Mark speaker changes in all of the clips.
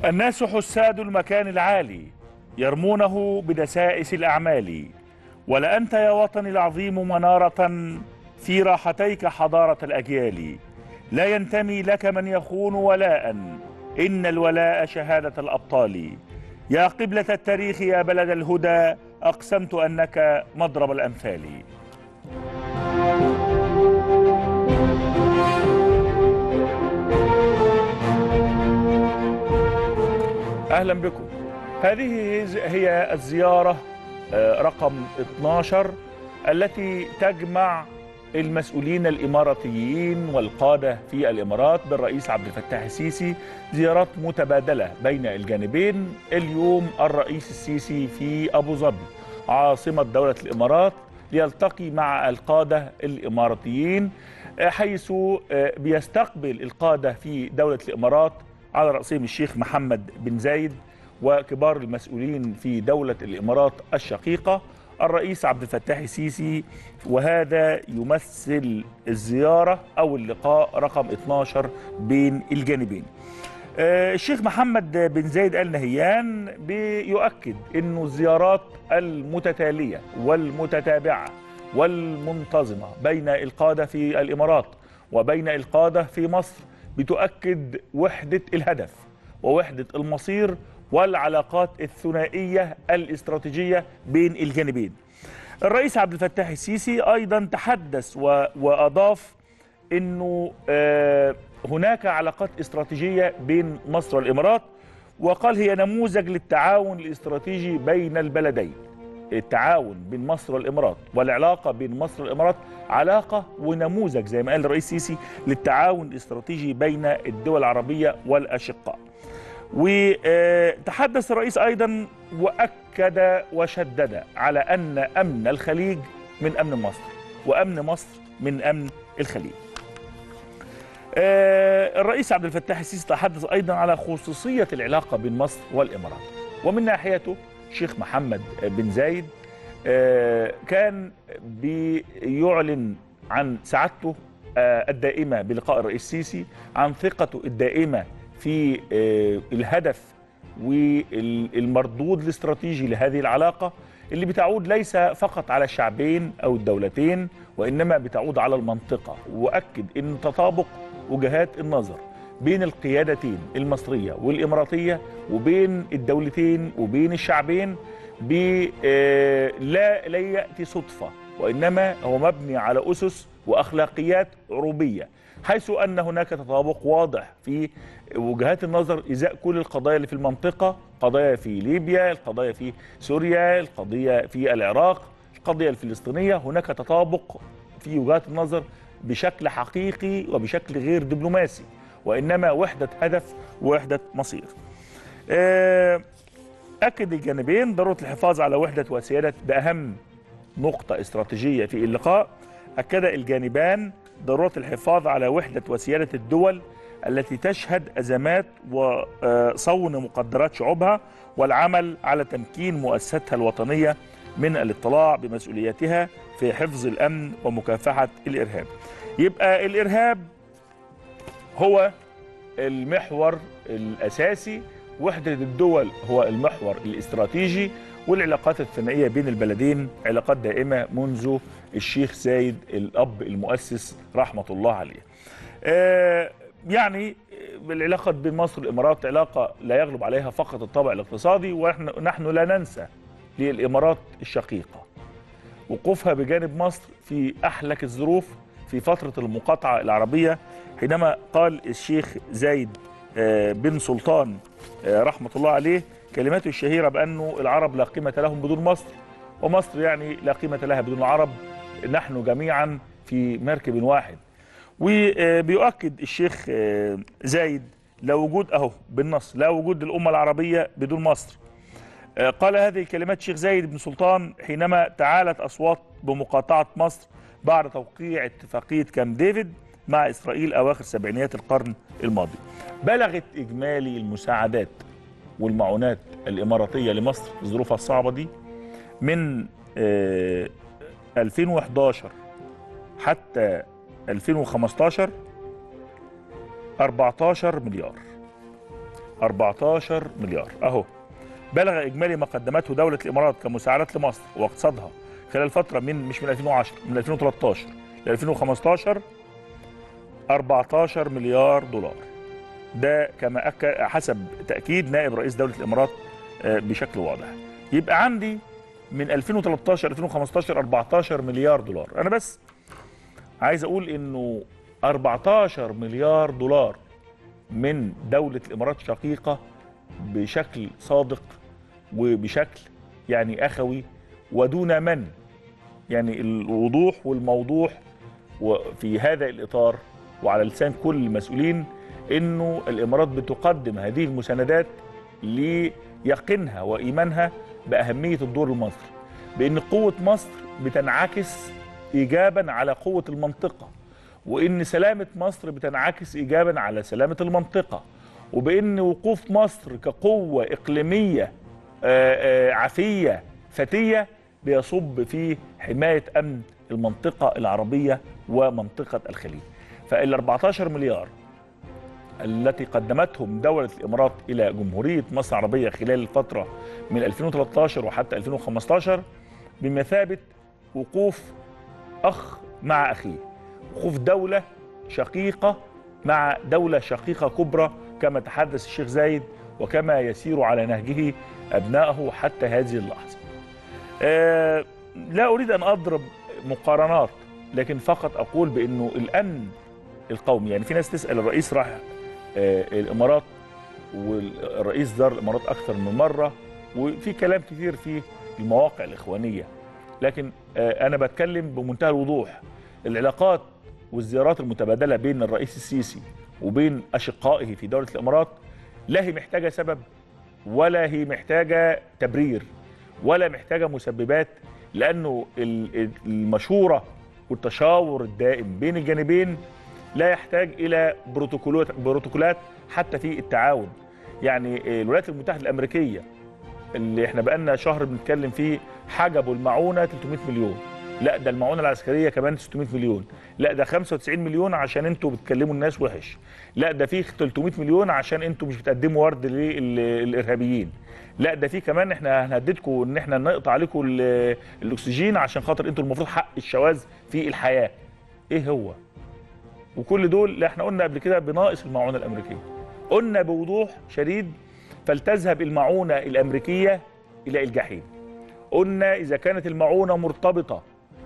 Speaker 1: الناس حساد المكان العالي يرمونه بدسائس الأعمال ولأنت يا وطني العظيم منارة في راحتيك حضارة الأجيال لا ينتمي لك من يخون ولاء إن الولاء شهادة الأبطال يا قبلة التاريخ يا بلد الهدى أقسمت أنك مضرب الأمثال أهلا بكم هذه هي الزيارة آه، رقم 12 التي تجمع المسؤولين الإماراتيين والقادة في الإمارات بالرئيس عبد الفتاح السيسي زيارات متبادلة بين الجانبين اليوم الرئيس السيسي في أبو ظبي عاصمة دولة الإمارات ليلتقي مع القادة الإماراتيين آه، حيث آه، بيستقبل القادة في دولة الإمارات على رأسهم الشيخ محمد بن زايد وكبار المسؤولين في دولة الإمارات الشقيقة الرئيس عبد الفتاح السيسي وهذا يمثل الزيارة أو اللقاء رقم 12 بين الجانبين آه، الشيخ محمد بن زايد آل نهيان بيؤكد أنه الزيارات المتتالية والمتتابعة والمنتظمة بين القادة في الإمارات وبين القادة في مصر بتؤكد وحدة الهدف ووحدة المصير والعلاقات الثنائية الاستراتيجية بين الجانبين الرئيس عبد الفتاح السيسي أيضا تحدث و- وأضاف أنه آه، هناك علاقات استراتيجية بين مصر والإمارات وقال هي نموذج للتعاون الاستراتيجي بين البلدين التعاون بين مصر والامارات والعلاقه بين مصر والامارات علاقه ونموذج زي ما قال الرئيس السيسي للتعاون الاستراتيجي بين الدول العربيه والاشقاء. وتحدث الرئيس ايضا واكد وشدد على ان امن الخليج من امن مصر وامن مصر من امن الخليج. آه، الرئيس عبد الفتاح السيسي تحدث ايضا على خصوصيه العلاقه بين مصر والامارات ومن ناحيته الشيخ محمد بن زايد آه، كان بيعلن عن سعادته آه، الدائمه بلقاء الرئيس السيسي عن ثقته الدائمه في آه، الهدف والمردود الاستراتيجي لهذه العلاقه اللي بتعود ليس فقط على الشعبين او الدولتين وانما بتعود على المنطقه واكد ان تطابق وجهات النظر بين القيادتين المصريه والاماراتيه وبين الدولتين وبين الشعبين ب- آه، لا لا ياتي صدفه وانما هو مبني على اسس واخلاقيات عروبيه حيث ان هناك تطابق واضح في وجهات النظر ازاء كل القضايا اللي في المنطقه قضايا في ليبيا القضايا في سوريا القضيه في العراق القضيه الفلسطينيه هناك تطابق في وجهات النظر بشكل حقيقي وبشكل غير دبلوماسي وانما وحده هدف ووحده مصير آه، اكد الجانبين ضروره الحفاظ على وحده وسياده باهم نقطه استراتيجيه في اللقاء اكد الجانبان ضروره الحفاظ على وحده وسياده الدول التي تشهد ازمات وصون مقدرات شعوبها والعمل على تمكين مؤسساتها الوطنيه من الاطلاع بمسؤولياتها في حفظ الامن ومكافحه الارهاب. يبقى الارهاب هو المحور الاساسي وحده الدول هو المحور الاستراتيجي والعلاقات الثنائيه بين البلدين علاقات دائمه منذ الشيخ زايد الاب المؤسس رحمه الله عليه. آه، يعني العلاقه بين مصر والامارات علاقه لا يغلب عليها فقط الطابع الاقتصادي ونحن نحن لا ننسى للامارات الشقيقه وقوفها بجانب مصر في احلك الظروف في فتره المقاطعه العربيه حينما قال الشيخ زايد آه، بن سلطان آه، رحمه الله عليه كلماته الشهيره بانه العرب لا قيمه لهم بدون مصر ومصر يعني لا قيمه لها بدون العرب نحن جميعا في مركب واحد وبيؤكد الشيخ آه، زايد لا وجود اهو بالنص لا وجود للامه العربيه بدون مصر آه، قال هذه الكلمات شيخ زايد بن سلطان حينما تعالت اصوات بمقاطعه مصر بعد توقيع اتفاقيه كامب ديفيد مع اسرائيل اواخر سبعينيات القرن الماضي. بلغت اجمالي المساعدات والمعونات الاماراتيه لمصر في ظروفها الصعبه دي من آه، 2011 حتى 2015 14 مليار 14 مليار اهو بلغ اجمالي ما قدمته دوله الامارات كمساعدات لمصر واقتصادها خلال فتره من مش من 2010 من 2013 ل 2015 14 مليار دولار ده كما أك... حسب تاكيد نائب رئيس دوله الامارات آه، بشكل واضح يبقى عندي من 2013 2015 14 مليار دولار انا بس عايز اقول انه 14 مليار دولار من دولة الإمارات الشقيقة بشكل صادق وبشكل يعني أخوي ودون من يعني الوضوح والموضوح وفي هذا الإطار وعلى لسان كل المسؤولين إنه الإمارات بتقدم هذه المساندات ليقينها وإيمانها بأهمية الدور المصري بأن قوة مصر بتنعكس إيجابا على قوة المنطقة وان سلامه مصر بتنعكس ايجابا على سلامه المنطقه وبان وقوف مصر كقوه اقليميه آه، آه، عافيه فتيه بيصب في حمايه امن المنطقه العربيه ومنطقه الخليج فال 14 مليار التي قدمتهم دولة الإمارات إلى جمهورية مصر العربية خلال الفترة من 2013 وحتى 2015 بمثابة وقوف أخ مع أخيه وقوف دولة شقيقة مع دولة شقيقة كبرى كما تحدث الشيخ زايد وكما يسير على نهجه أبنائه حتى هذه اللحظة آه لا أريد أن أضرب مقارنات لكن فقط أقول بأنه الأمن القومي يعني في ناس تسأل الرئيس راح آه الإمارات والرئيس زار الإمارات أكثر من مرة وفي كلام كثير في المواقع الإخوانية لكن آه أنا بتكلم بمنتهى الوضوح العلاقات والزيارات المتبادله بين الرئيس السيسي وبين اشقائه في دوله الامارات لا هي محتاجه سبب ولا هي محتاجه تبرير ولا محتاجه مسببات لانه المشوره والتشاور الدائم بين الجانبين لا يحتاج الى بروتوكولات بروتوكولات حتى في التعاون يعني الولايات المتحده الامريكيه اللي احنا بقالنا شهر بنتكلم فيه حجبوا المعونه 300 مليون لا ده المعونه العسكريه كمان 600 مليون لا ده 95 مليون عشان انتوا بتكلموا الناس وحش لا ده في 300 مليون عشان انتوا مش بتقدموا ورد للارهابيين لا ده في كمان احنا هنهددكم ان احنا نقطع عليكم الاكسجين عشان خاطر انتوا المفروض حق الشواذ في الحياه ايه هو وكل دول لا احنا قلنا قبل كده بناقص المعونه الامريكيه قلنا بوضوح شديد فلتذهب المعونه الامريكيه الى الجحيم قلنا اذا كانت المعونه مرتبطه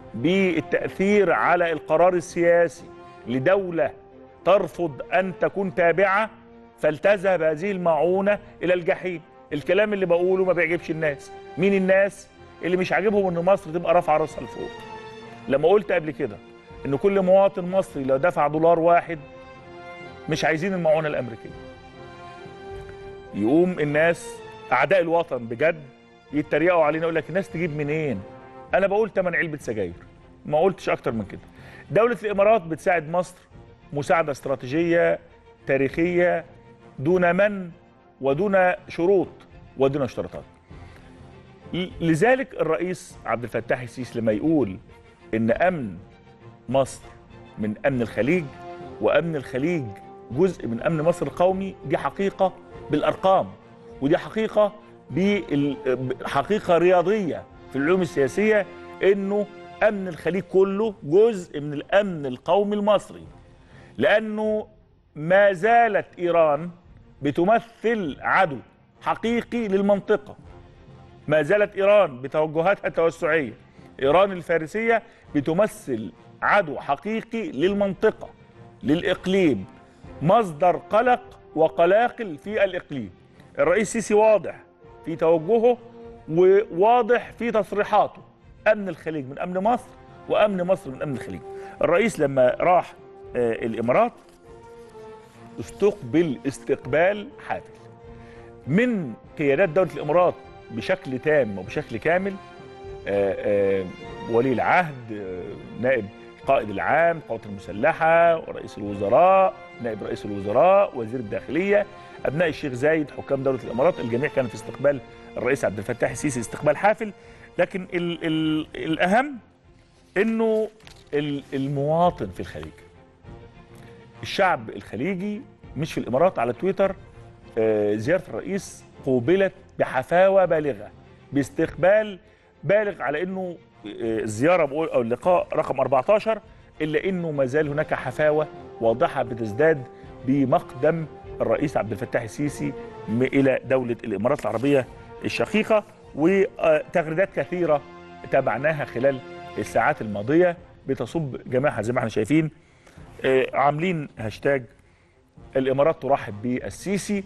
Speaker 1: بالتأثير على القرار السياسي لدولة ترفض أن تكون تابعة فلتذهب هذه المعونة إلى الجحيم الكلام اللي بقوله ما بيعجبش الناس مين الناس اللي مش عاجبهم ان مصر تبقى رافعه راسها لفوق لما قلت قبل كده ان كل مواطن مصري لو دفع دولار واحد مش عايزين المعونه الامريكيه يقوم الناس اعداء الوطن بجد يتريقوا علينا يقول لك الناس تجيب منين انا بقول ثمن علبه سجاير ما قلتش اكتر من كده دوله الامارات بتساعد مصر مساعده استراتيجيه تاريخيه دون من ودون شروط ودون اشتراطات لذلك الرئيس عبد الفتاح السيسي لما يقول ان امن مصر من امن الخليج وامن الخليج جزء من امن مصر القومي دي حقيقه بالارقام ودي حقيقه بحقيقه رياضيه في العلوم السياسيه انه امن الخليج كله جزء من الامن القومي المصري لانه ما زالت ايران بتمثل عدو حقيقي للمنطقه ما زالت ايران بتوجهاتها التوسعيه ايران الفارسيه بتمثل عدو حقيقي للمنطقه للاقليم مصدر قلق وقلاقل في الاقليم الرئيس السيسي واضح في توجهه وواضح في تصريحاته امن الخليج من امن مصر وامن مصر من امن الخليج الرئيس لما راح آه الامارات استقبل استقبال حافل من قيادات دوله الامارات بشكل تام وبشكل كامل آه آه ولي العهد آه، نائب القائد العام القوات المسلحه ورئيس الوزراء نائب رئيس الوزراء وزير الداخليه ابناء الشيخ زايد حكام دوله الامارات الجميع كان في استقبال الرئيس عبد الفتاح السيسي استقبال حافل لكن ال ال الاهم انه المواطن في الخليج الشعب الخليجي مش في الامارات على تويتر آه، زياره الرئيس قوبلت بحفاوه بالغه باستقبال بالغ على انه آه، الزياره بقول او اللقاء رقم 14 الا انه ما زال هناك حفاوه واضحه بتزداد بمقدم الرئيس عبد الفتاح السيسي م- الى دوله الامارات العربيه الشقيقه وتغريدات كثيره تابعناها خلال الساعات الماضيه بتصب جماعها زي ما احنا شايفين آه، عاملين هاشتاج الامارات ترحب بالسيسي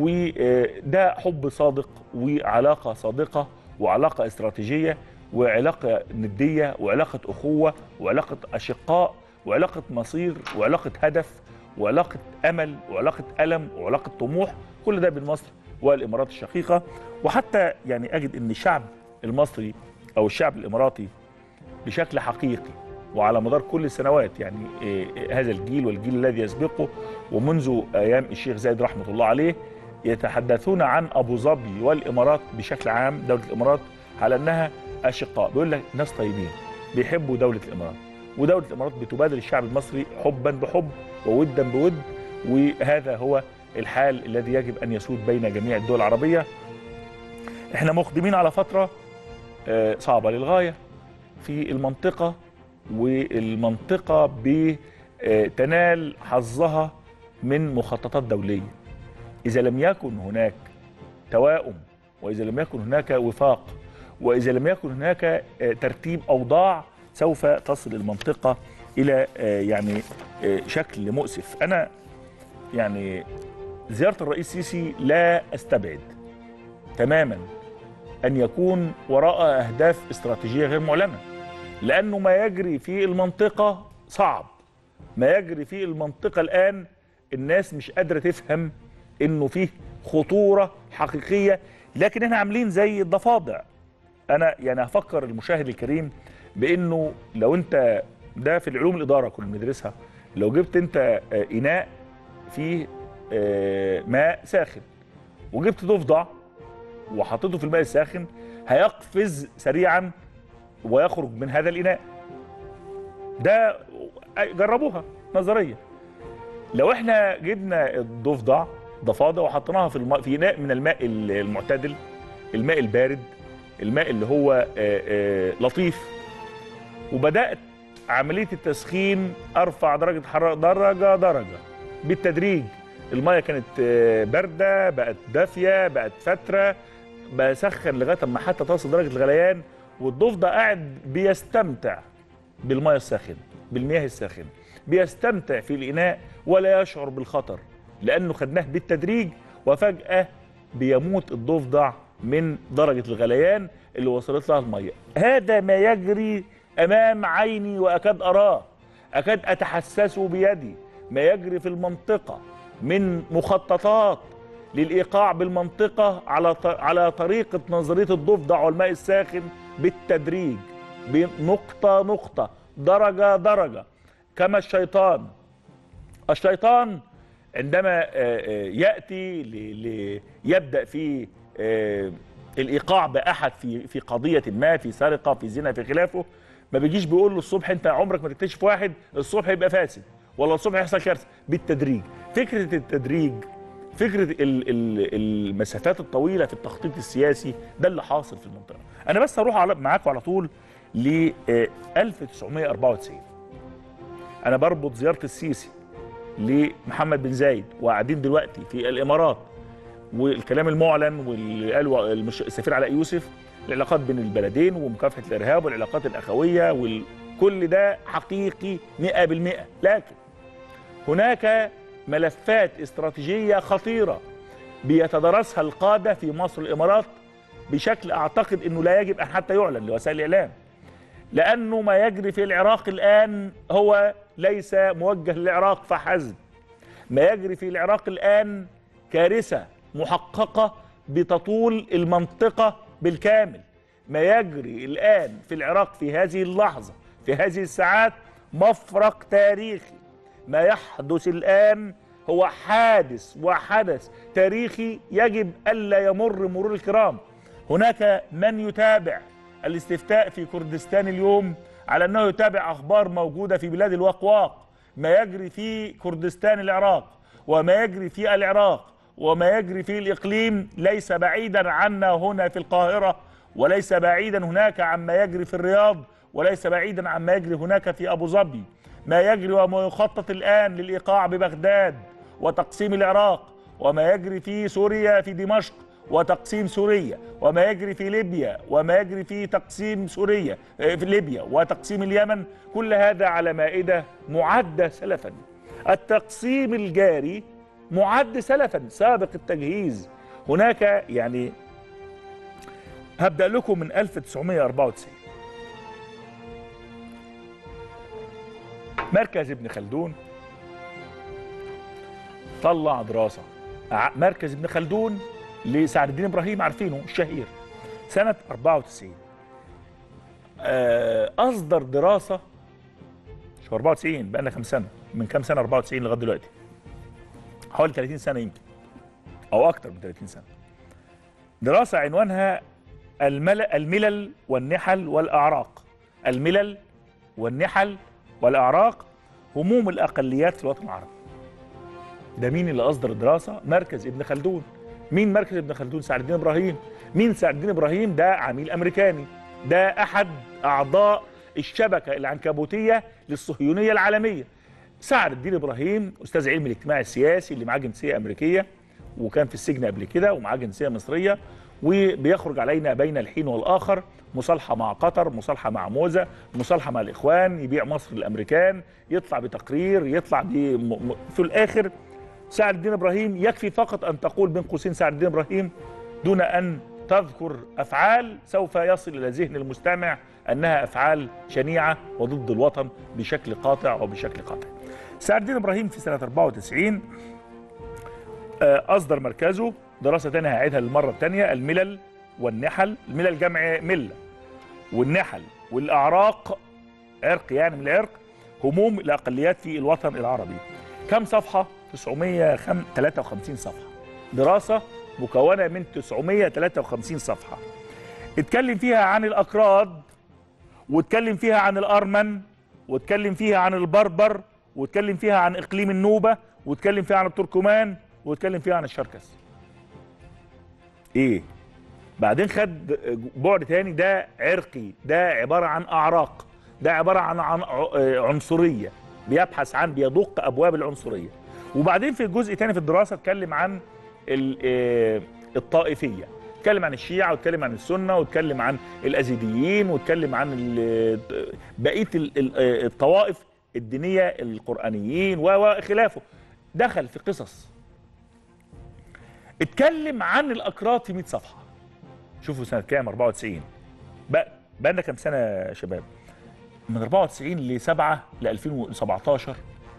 Speaker 1: وده حب صادق وعلاقه صادقه وعلاقه استراتيجيه وعلاقه نديه وعلاقه اخوه وعلاقه اشقاء وعلاقه مصير وعلاقه هدف وعلاقه امل وعلاقه الم وعلاقه طموح كل ده بين مصر والامارات الشقيقه وحتى يعني اجد ان الشعب المصري او الشعب الاماراتي بشكل حقيقي وعلى مدار كل السنوات يعني إيه، إيه، هذا الجيل والجيل الذي يسبقه ومنذ ايام الشيخ زايد رحمه الله عليه يتحدثون عن ابو ظبي والامارات بشكل عام دوله الامارات على انها اشقاء بيقول لك ناس طيبين بيحبوا دوله الامارات ودوله الامارات بتبادل الشعب المصري حبا بحب وودا بود وهذا هو الحال الذي يجب ان يسود بين جميع الدول العربيه احنا مقدمين على فتره آه، صعبه للغايه في المنطقه والمنطقه بتنال حظها من مخططات دوليه اذا لم يكن هناك توائم واذا لم يكن هناك وفاق واذا لم يكن هناك آه، ترتيب اوضاع سوف تصل المنطقه الى آه، يعني آه، شكل مؤسف انا يعني زياره الرئيس السيسي لا استبعد تماما ان يكون وراء اهداف استراتيجيه غير معلنه لانه ما يجري في المنطقه صعب ما يجري في المنطقه الان الناس مش قادره تفهم انه فيه خطوره حقيقيه لكن احنا عاملين زي الضفادع انا يعني هفكر المشاهد الكريم بانه لو انت ده في العلوم الاداره كنا بندرسها لو جبت انت آه، اناء فيه آه، ماء ساخن وجبت ضفدع وحطيته في الماء الساخن هيقفز سريعا ويخرج من هذا الاناء ده جربوها نظريا لو احنا جبنا الضفدع ضفادع وحطيناها في الماء في اناء من الماء المعتدل الماء البارد الماء اللي هو آه، آه، لطيف وبدات عمليه التسخين ارفع درجه حراره درجه درجه بالتدريج الميه كانت آه، بارده بقت دافيه بقت فتره بسخن لغايه اما حتى تصل درجه الغليان والضفدع قاعد بيستمتع بالميه الساخنه بالمياه الساخنه بيستمتع في الاناء ولا يشعر بالخطر لانه خدناه بالتدريج وفجاه بيموت الضفدع من درجه الغليان اللي وصلت لها الميه هذا ما يجري امام عيني واكاد اراه اكاد اتحسسه بيدي ما يجري في المنطقه من مخططات للايقاع بالمنطقه على ط- على طريقه نظريه الضفدع والماء الساخن بالتدريج بنقطه نقطه درجه درجه كما الشيطان الشيطان عندما آه، آه، ياتي ل- ل- يبدا في آه، الايقاع باحد في في قضيه ما في سرقه في زنا في خلافه ما بيجيش بيقول له الصبح انت عمرك ما تكتشف واحد الصبح يبقى فاسد ولا الصبح يحصل كارثه بالتدريج فكره التدريج فكره ال- ال- المسافات الطويله في التخطيط السياسي ده اللي حاصل في المنطقه انا بس هروح على معاكم على طول ل آه، 1994 انا بربط زياره السيسي لمحمد بن زايد وقاعدين دلوقتي في الامارات والكلام المعلن واللي قاله المش- السفير علاء يوسف العلاقات بين البلدين ومكافحه الارهاب والعلاقات الاخويه وكل ده حقيقي 100% لكن هناك ملفات استراتيجيه خطيره بيتدرسها القاده في مصر والامارات بشكل اعتقد انه لا يجب ان حتى يعلن لوسائل الاعلام لانه ما يجري في العراق الان هو ليس موجه للعراق فحسب ما يجري في العراق الان كارثه محققه بتطول المنطقه بالكامل ما يجري الان في العراق في هذه اللحظه في هذه الساعات مفرق تاريخي ما يحدث الان هو حادث وحدث تاريخي يجب الا يمر مرور الكرام هناك من يتابع الاستفتاء في كردستان اليوم على انه يتابع اخبار موجوده في بلاد الواقواق ما يجري في كردستان العراق وما يجري في العراق وما يجري في الإقليم ليس بعيدا عنا هنا في القاهرة وليس بعيدا هناك عما يجري في الرياض وليس بعيدا عما يجري هناك في أبو ظبي ما يجري وما يخطط الآن للإيقاع ببغداد وتقسيم العراق وما يجري في سوريا في دمشق وتقسيم سوريا وما يجري في ليبيا وما يجري في تقسيم سوريا في ليبيا وتقسيم اليمن كل هذا على مائدة معدة سلفا التقسيم الجاري معد سلفا سابق التجهيز هناك يعني هبدأ لكم من 1994 مركز ابن خلدون طلع دراسة مركز ابن خلدون لسعد الدين ابراهيم عارفينه الشهير سنة 94 أصدر دراسة شو 94 بقى لنا كام سنة من كام سنة 94 لغاية دلوقتي حوالي 30 سنة يمكن أو أكتر من 30 سنة دراسة عنوانها الملل, الملل والنحل والأعراق الملل والنحل والأعراق هموم الأقليات في الوطن العربي ده مين اللي أصدر الدراسة؟ مركز ابن خلدون مين مركز ابن خلدون؟ سعد الدين إبراهيم مين سعد الدين إبراهيم؟ ده عميل أمريكاني ده أحد أعضاء الشبكة العنكبوتية للصهيونية العالمية سعد الدين إبراهيم أستاذ علم الاجتماع السياسي اللي معاه جنسية أمريكية وكان في السجن قبل كده ومعاه جنسية مصرية وبيخرج علينا بين الحين والآخر مصالحة مع قطر مصالحة مع موزة مصالحة مع الإخوان يبيع مصر للأمريكان يطلع بتقرير يطلع ب... في الآخر سعد الدين إبراهيم يكفي فقط أن تقول بين قوسين سعد الدين إبراهيم دون أن تذكر أفعال سوف يصل إلى ذهن المستمع أنها أفعال شنيعة وضد الوطن بشكل قاطع وبشكل قاطع سعد الدين إبراهيم في سنة 94 أصدر مركزه دراسة تانية هعيدها للمرة الثانية الملل والنحل الملل جمع ملة والنحل والأعراق عرق يعني من العرق هموم الأقليات في الوطن العربي كم صفحة؟ 953 صفحة دراسة مكونة من 953 صفحة اتكلم فيها عن الأكراد واتكلم فيها عن الأرمن واتكلم فيها عن البربر واتكلم فيها عن إقليم النوبة واتكلم فيها عن التركمان واتكلم فيها عن الشركس ايه بعدين خد بعد تاني ده عرقي ده عبارة عن أعراق ده عبارة عن, عن عنصرية بيبحث عن بيدق أبواب العنصرية وبعدين في الجزء تاني في الدراسة اتكلم عن الطائفية اتكلم عن الشيعة واتكلم عن السنة واتكلم عن الأزيديين واتكلم عن بقية الطوائف الدينية القرآنيين وخلافه دخل في قصص اتكلم عن الأكراد في 100 صفحة شوفوا سنة كام 94 بقى بقى لنا كام سنة يا شباب من 94 ل 7 ل 2017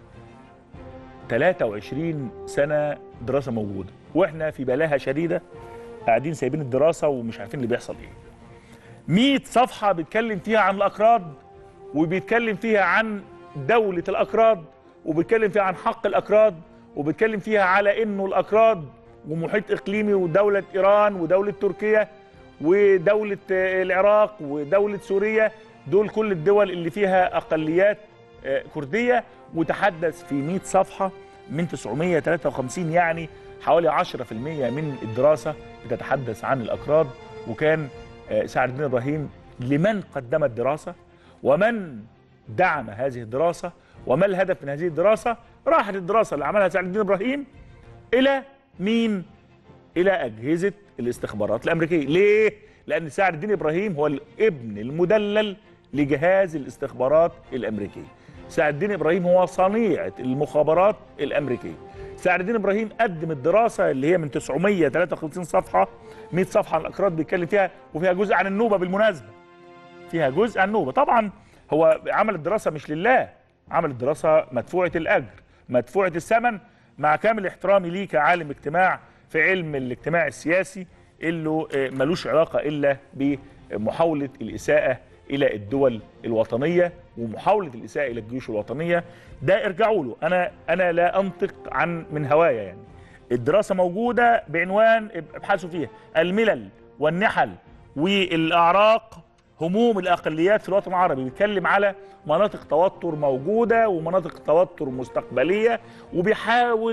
Speaker 1: 23 سنة دراسة موجودة واحنا في بلاهة شديدة قاعدين سايبين الدراسة ومش عارفين اللي بيحصل ايه 100 صفحة بيتكلم فيها عن الأكراد وبيتكلم فيها عن دولة الأكراد وبيتكلم فيها عن حق الأكراد وبيتكلم فيها على انه الأكراد ومحيط إقليمي ودولة إيران ودولة تركيا ودولة العراق ودولة سوريا دول كل الدول اللي فيها أقليات كردية وتحدث في 100 صفحة من 953 يعني حوالي 10% من الدراسة بتتحدث عن الأكراد وكان سعد الدين إبراهيم لمن قدم الدراسة ومن دعم هذه الدراسة وما الهدف من هذه الدراسة راحت الدراسة اللي عملها سعد الدين إبراهيم إلى مين؟ إلى أجهزة الاستخبارات الأمريكية ليه؟ لأن سعد الدين إبراهيم هو الابن المدلل لجهاز الاستخبارات الأمريكي سعد الدين إبراهيم هو صنيعة المخابرات الأمريكية سعد الدين إبراهيم قدم الدراسة اللي هي من 953 صفحة 100 صفحة عن الأكراد بيتكلم فيها وفيها جزء عن النوبة بالمناسبة فيها جزء عن النوبة طبعا هو عمل الدراسة مش لله عمل الدراسة مدفوعة الأجر مدفوعة الثمن مع كامل احترامي ليه كعالم اجتماع في علم الاجتماع السياسي اللي ملوش علاقة إلا بمحاولة الإساءة إلى الدول الوطنية ومحاولة الإساءة إلى الجيوش الوطنية ده ارجعوا له أنا أنا لا أنطق عن من هوايا يعني الدراسة موجودة بعنوان ابحثوا فيها الملل والنحل والأعراق هموم الأقليات في الوطن العربي بيتكلم على مناطق توتر موجودة ومناطق توتر مستقبلية وبيحاول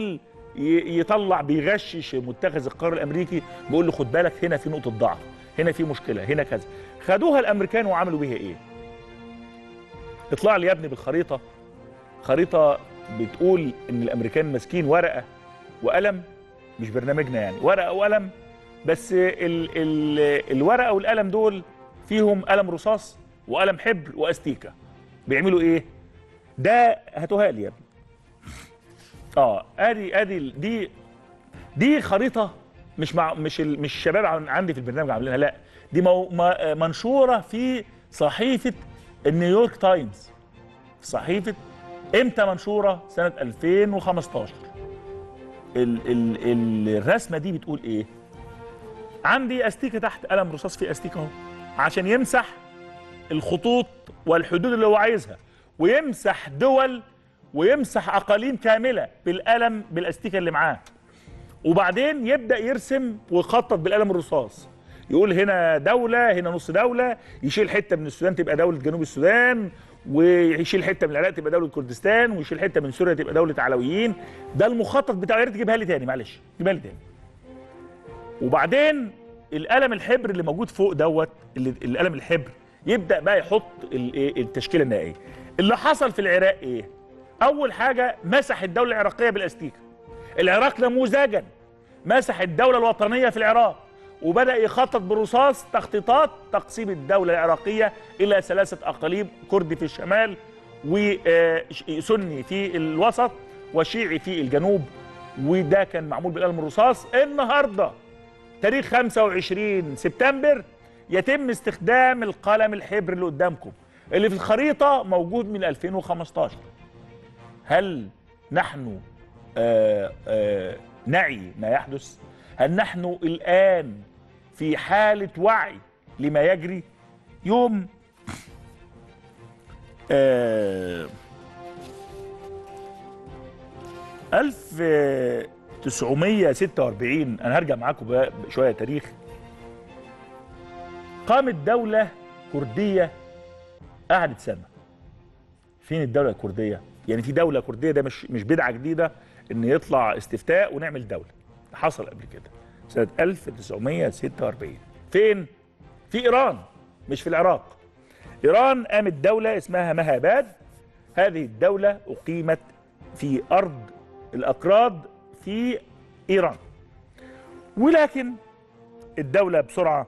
Speaker 1: ي- يطلع بيغشش متخذ القرار الامريكي بيقول له خد بالك هنا في نقطه ضعف هنا في مشكله هنا كذا خدوها الامريكان وعملوا بيها ايه اطلع لي يا ابني بالخريطه خريطه بتقول ان الامريكان ماسكين ورقه وقلم مش برنامجنا يعني ورقه وقلم بس ال ال الورقه والقلم دول فيهم قلم رصاص وقلم حبر واستيكه بيعملوا ايه ده هاتوها لي يا ابني اه ادي ادي ال- دي دي خريطه مش مع مش ال مش الشباب عن- عندي في البرنامج عاملينها لا دي مو ما منشوره في صحيفه النيويورك تايمز في صحيفه امتى منشوره سنه 2015 ال ال ال الرسمه دي بتقول ايه عندي استيكه تحت قلم رصاص في استيكه اهو عشان يمسح الخطوط والحدود اللي هو عايزها ويمسح دول ويمسح اقاليم كامله بالقلم بالاستيكه اللي معاه وبعدين يبدا يرسم ويخطط بالقلم الرصاص يقول هنا دوله هنا نص دوله يشيل حته من السودان تبقى دوله جنوب السودان ويشيل حته من العراق تبقى دوله كردستان ويشيل حته من سوريا تبقى دوله علويين ده المخطط بتاعه يا ريت تجيبها لي تاني معلش جيبها لي تاني وبعدين القلم الحبر اللي موجود فوق دوت اللي القلم الحبر يبدا بقى يحط ال- إيه التشكيله النهائيه اللي حصل في العراق ايه اول حاجه مسح الدوله العراقيه بالاستيكه العراق نموذجا مسح الدوله الوطنيه في العراق وبدا يخطط برصاص تخطيطات تقسيم الدوله العراقيه الى ثلاثه اقاليم كردي في الشمال وسني في الوسط وشيعي في الجنوب وده كان معمول بالقلم الرصاص النهارده تاريخ 25 سبتمبر يتم استخدام القلم الحبر اللي قدامكم اللي في الخريطه موجود من 2015 هل نحن آه آه نعي ما يحدث هل نحن الآن في حالة وعي لما يجري يوم آه 1946 أنا هرجع معاكم بقى شوية تاريخ قامت دولة كردية قعدت سنة فين الدولة الكردية؟ يعني في دولة كردية ده مش مش بدعة جديدة إن يطلع استفتاء ونعمل دولة حصل قبل كده سنة 1946 فين؟ في إيران مش في العراق إيران قامت دولة اسمها مهاباد هذه الدولة أقيمت في أرض الأكراد في إيران ولكن الدولة بسرعة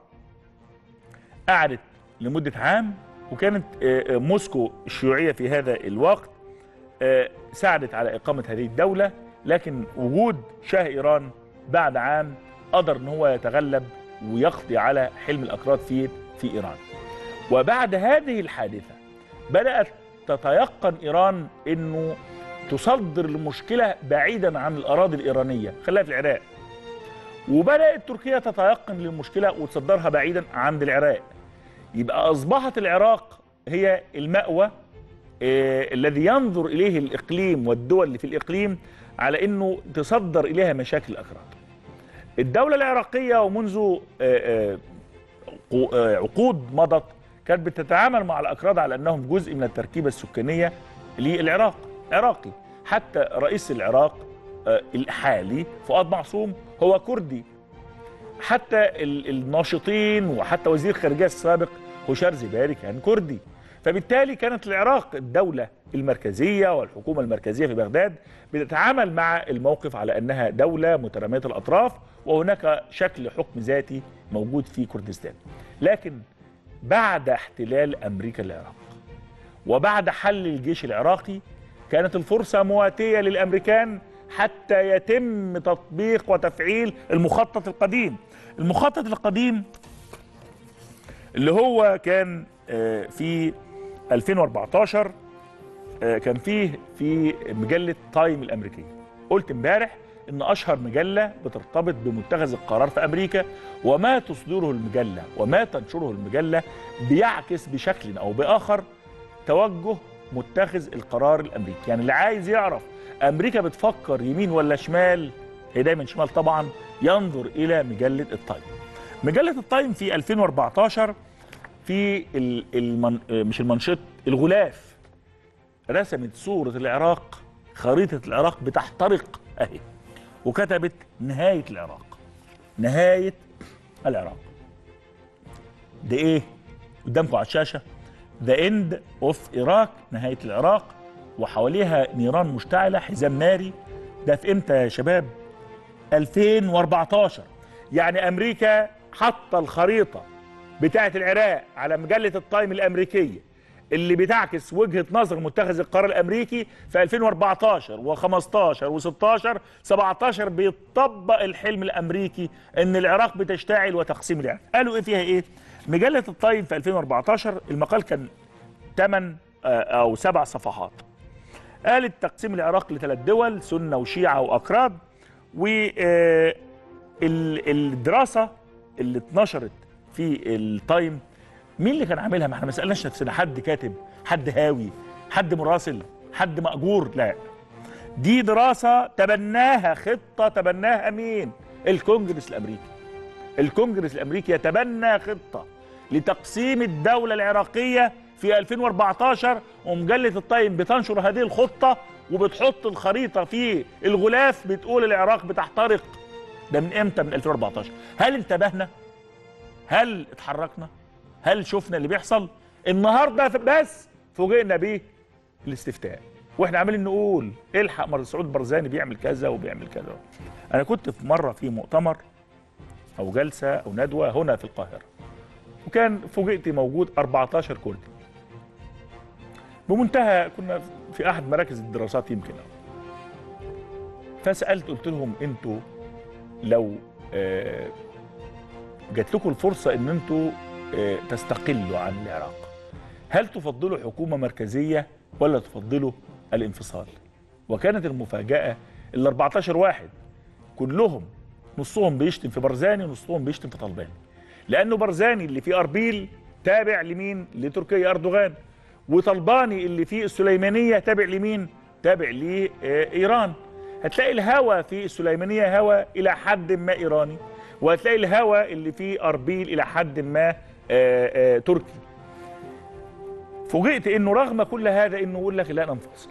Speaker 1: قعدت لمدة عام وكانت آه، آه، موسكو الشيوعية في هذا الوقت آه، ساعدت على إقامة هذه الدولة لكن وجود شاه إيران بعد عام قدر أن هو يتغلب ويقضي على حلم الأكراد في في إيران وبعد هذه الحادثة بدأت تتيقن إيران أنه تصدر المشكلة بعيدا عن الأراضي الإيرانية خليها في العراق وبدأت تركيا تتيقن للمشكلة وتصدرها بعيدا عن العراق يبقى أصبحت العراق هي المأوى آه، الذي ينظر إليه الإقليم والدول اللي في الإقليم على أنه تصدر إليها مشاكل الأكراد الدولة العراقية ومنذ آه، آه، قو- آه، عقود مضت كانت بتتعامل مع الأكراد على أنهم جزء من التركيبة السكانية للعراق عراقي حتى رئيس العراق آه، الحالي فؤاد معصوم هو كردي حتى ال- الناشطين وحتى وزير خارجية السابق هشام زباري كان كردي فبالتالي كانت العراق الدولة المركزية والحكومة المركزية في بغداد بتتعامل مع الموقف على أنها دولة مترامية الأطراف وهناك شكل حكم ذاتي موجود في كردستان لكن بعد احتلال أمريكا للعراق وبعد حل الجيش العراقي كانت الفرصة مواتية للأمريكان حتى يتم تطبيق وتفعيل المخطط القديم المخطط القديم اللي هو كان آه، في 2014 آه، كان فيه في مجلة تايم الأمريكية قلت امبارح ان اشهر مجلة بترتبط بمتخذ القرار في امريكا وما تصدره المجلة وما تنشره المجلة بيعكس بشكل او باخر توجه متخذ القرار الامريكي يعني اللي عايز يعرف امريكا بتفكر يمين ولا شمال هي دايما شمال طبعا ينظر الى مجلة التايم مجلة التايم في 2014 في ال- المن... مش المنشط الغلاف رسمت صورة العراق خريطة العراق بتحترق اهي وكتبت نهايه العراق نهايه العراق ده ايه قدامكم على الشاشه ذا اند اوف ايراك نهايه العراق وحواليها نيران مشتعله حزام ناري ده في امتى يا شباب 2014 يعني امريكا حاطه الخريطه بتاعه العراق على مجله التايم الامريكيه اللي بتعكس وجهه نظر متخذ القرار الامريكي في 2014 و15 و16 17 بيطبق الحلم الامريكي ان العراق بتشتعل وتقسيم العراق قالوا ايه فيها ايه مجله التايم في 2014 المقال كان 8 او 7 صفحات قالت تقسيم العراق لثلاث دول سنه وشيعه واكراد والدراسه اللي اتنشرت في التايم مين اللي كان عاملها ما احنا ما سالناش نفسنا حد كاتب حد هاوي حد مراسل حد مأجور لا دي دراسه تبناها خطه تبناها مين الكونجرس الامريكي الكونجرس الامريكي يتبنى خطه لتقسيم الدوله العراقيه في 2014 ومجله التايم بتنشر هذه الخطه وبتحط الخريطه في الغلاف بتقول العراق بتحترق ده من امتى من 2014 هل انتبهنا هل اتحركنا هل شفنا اللي بيحصل النهارده بس فوجئنا بيه الاستفتاء واحنا عمالين نقول الحق مر سعود برزاني بيعمل كذا وبيعمل كذا انا كنت في مره في مؤتمر او جلسه او ندوه هنا في القاهره وكان فوجئت موجود 14 كردي بمنتهى كنا في احد مراكز الدراسات يمكن فسالت قلت لهم انتوا لو آه جات لكم الفرصه ان انتوا آه تستقلوا عن العراق هل تفضلوا حكومه مركزيه ولا تفضلوا الانفصال وكانت المفاجاه ال 14 واحد كلهم نصهم بيشتم في برزاني ونصهم بيشتم في طلباني لانه برزاني اللي في اربيل تابع لمين لتركيا اردوغان وطلباني اللي في السليمانيه تابع لمين تابع لايران هتلاقي الهوى في السليمانيه هوى الى حد ما ايراني وهتلاقي الهوى اللي في اربيل الى حد ما آآ آآ تركي فوجئت انه رغم كل هذا انه يقول لك لا ننفصل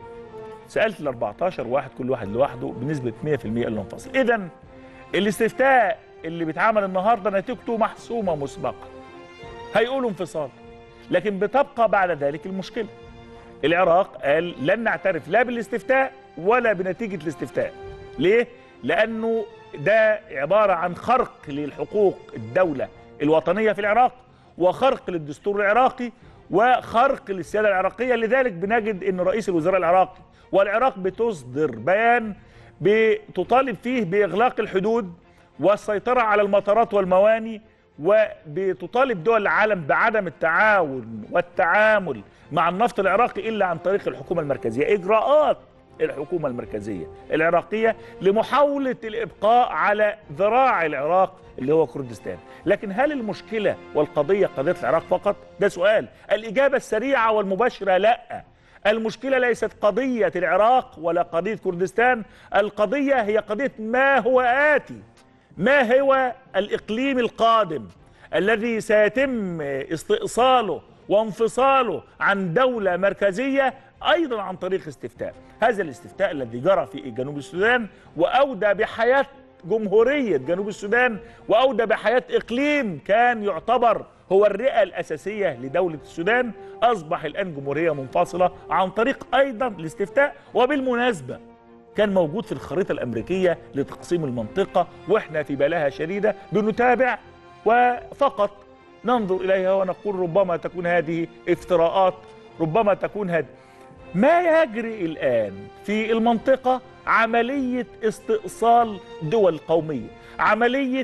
Speaker 1: سالت ال 14 واحد كل واحد لوحده بنسبه 100% قال له انفصل اذا الاستفتاء اللي بيتعمل النهارده نتيجته محسومه مسبقا هيقولوا انفصال لكن بتبقى بعد ذلك المشكله العراق قال لن نعترف لا بالاستفتاء ولا بنتيجه الاستفتاء ليه لانه ده عباره عن خرق للحقوق الدوله الوطنيه في العراق وخرق للدستور العراقي وخرق للسياده العراقيه لذلك بنجد ان رئيس الوزراء العراقي والعراق بتصدر بيان بتطالب فيه باغلاق الحدود والسيطره على المطارات والمواني وبتطالب دول العالم بعدم التعاون والتعامل مع النفط العراقي الا عن طريق الحكومه المركزيه اجراءات الحكومه المركزيه العراقيه لمحاوله الابقاء على ذراع العراق اللي هو كردستان لكن هل المشكله والقضيه قضيه العراق فقط ده سؤال الاجابه السريعه والمباشره لا المشكله ليست قضيه العراق ولا قضيه كردستان القضيه هي قضيه ما هو اتي ما هو الاقليم القادم الذي سيتم استئصاله وانفصاله عن دوله مركزيه ايضا عن طريق استفتاء هذا الاستفتاء الذي جرى في جنوب السودان واودى بحياه جمهوريه جنوب السودان واودى بحياه اقليم كان يعتبر هو الرئه الاساسيه لدوله السودان اصبح الان جمهوريه منفصله عن طريق ايضا الاستفتاء وبالمناسبه كان موجود في الخريطه الامريكيه لتقسيم المنطقه واحنا في بلاها شديده بنتابع وفقط ننظر اليها ونقول ربما تكون هذه افتراءات ربما تكون هذه ما يجري الان في المنطقه عمليه استئصال دول قوميه عمليه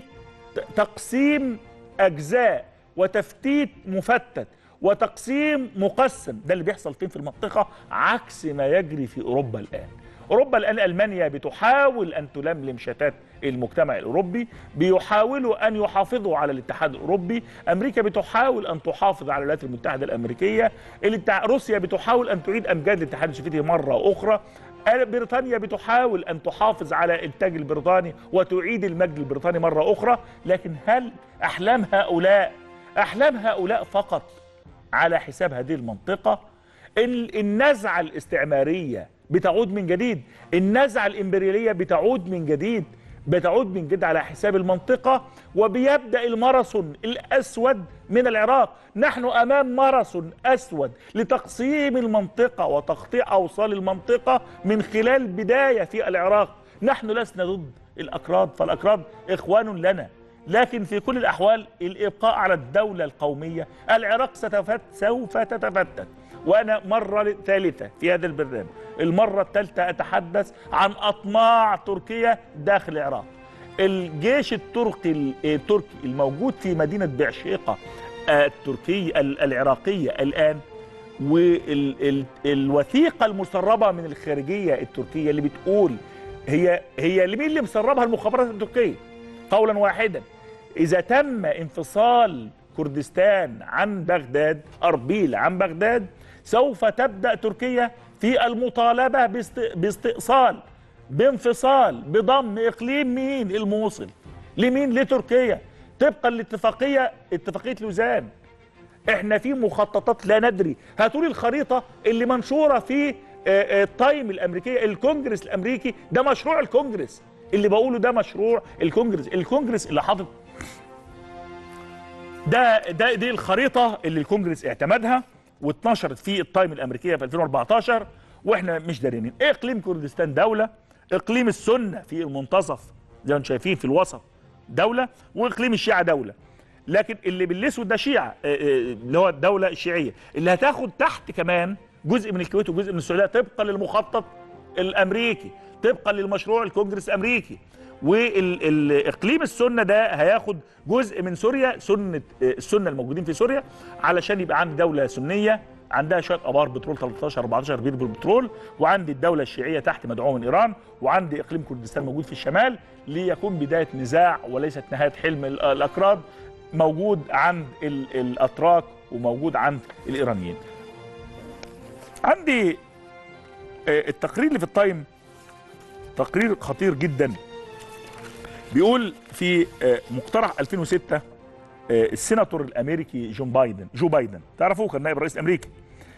Speaker 1: تقسيم اجزاء وتفتيت مفتت وتقسيم مقسم ده اللي بيحصل فين في المنطقه عكس ما يجري في اوروبا الان اوروبا الان المانيا بتحاول ان تلملم شتات المجتمع الاوروبي بيحاولوا ان يحافظوا على الاتحاد الاوروبي امريكا بتحاول ان تحافظ على الولايات المتحده الامريكيه روسيا بتحاول ان تعيد امجاد الاتحاد السوفيتي مره اخرى بريطانيا بتحاول ان تحافظ على الانتاج البريطاني وتعيد المجد البريطاني مره اخرى لكن هل احلام هؤلاء احلام هؤلاء فقط على حساب هذه المنطقه النزعه الاستعماريه بتعود من جديد النزعه الامبرياليه بتعود من جديد بتعود من جديد على حساب المنطقه وبيبدا الماراثون الاسود من العراق نحن امام ماراثون اسود لتقسيم المنطقه وتقطيع اوصال المنطقه من خلال بدايه في العراق نحن لسنا ضد الاكراد فالاكراد اخوان لنا لكن في كل الاحوال الابقاء على الدوله القوميه العراق ستفت سوف تتفتت وانا مره ثالثه في هذا البرنامج المره الثالثه اتحدث عن اطماع تركيا داخل العراق الجيش التركي التركي الموجود في مدينه بعشيقه التركي العراقيه الان والوثيقه المسربه من الخارجيه التركيه اللي بتقول هي هي لمين اللي مسربها المخابرات التركيه قولا واحدا اذا تم انفصال كردستان عن بغداد اربيل عن بغداد سوف تبدا تركيا في المطالبه باستئصال بانفصال بضم اقليم مين الموصل لمين لتركيا طبقا لاتفاقيه اتفاقيه لوزان احنا في مخططات لا ندري هاتوا لي الخريطه اللي منشوره في التايم الامريكيه الكونجرس الامريكي ده مشروع الكونجرس اللي بقوله ده مشروع الكونجرس الكونجرس اللي حاطط ده ده دي الخريطه اللي الكونجرس اعتمدها واتنشرت في التايم الامريكيه في 2014 واحنا مش دارينين اقليم كردستان دوله اقليم السنه في المنتصف زي ما انتم شايفين في الوسط دوله واقليم الشيعه دوله لكن اللي بالاسود ده شيعه اللي هو الدوله الشيعيه اللي هتاخد تحت كمان جزء من الكويت وجزء من السعوديه طبقا للمخطط الامريكي طبقا للمشروع الكونجرس الامريكي والاقليم السنه ده هياخد جزء من سوريا سنه السنه الموجودين في سوريا علشان يبقى عندي دوله سنيه عندها شويه ابار بترول 13 14 بير بالبترول وعندي الدوله الشيعيه تحت مدعومه من ايران وعندي اقليم كردستان موجود في الشمال ليكون بدايه نزاع وليست نهايه حلم الاكراد موجود عند الاتراك وموجود عند الايرانيين. عندي التقرير اللي في التايم تقرير خطير جدا بيقول في مقترح 2006 السيناتور الامريكي جون بايدن جو بايدن تعرفوه كان نائب رئيس امريكي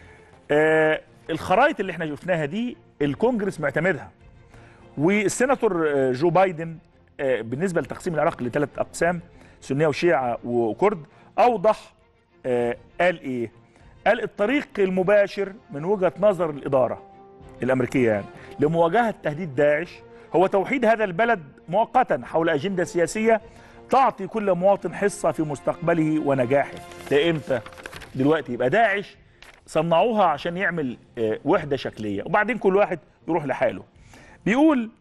Speaker 1: الخرائط اللي احنا شفناها دي الكونجرس معتمدها والسيناتور جو بايدن بالنسبه لتقسيم العراق لثلاث اقسام سنيه وشيعه وكرد اوضح قال ايه قال الطريق المباشر من وجهه نظر الاداره الامريكيه يعني لمواجهه تهديد داعش هو توحيد هذا البلد مؤقتا حول اجنده سياسيه تعطي كل مواطن حصه في مستقبله ونجاحه ده امتى دلوقتي يبقى داعش صنعوها عشان يعمل وحده شكليه وبعدين كل واحد يروح لحاله بيقول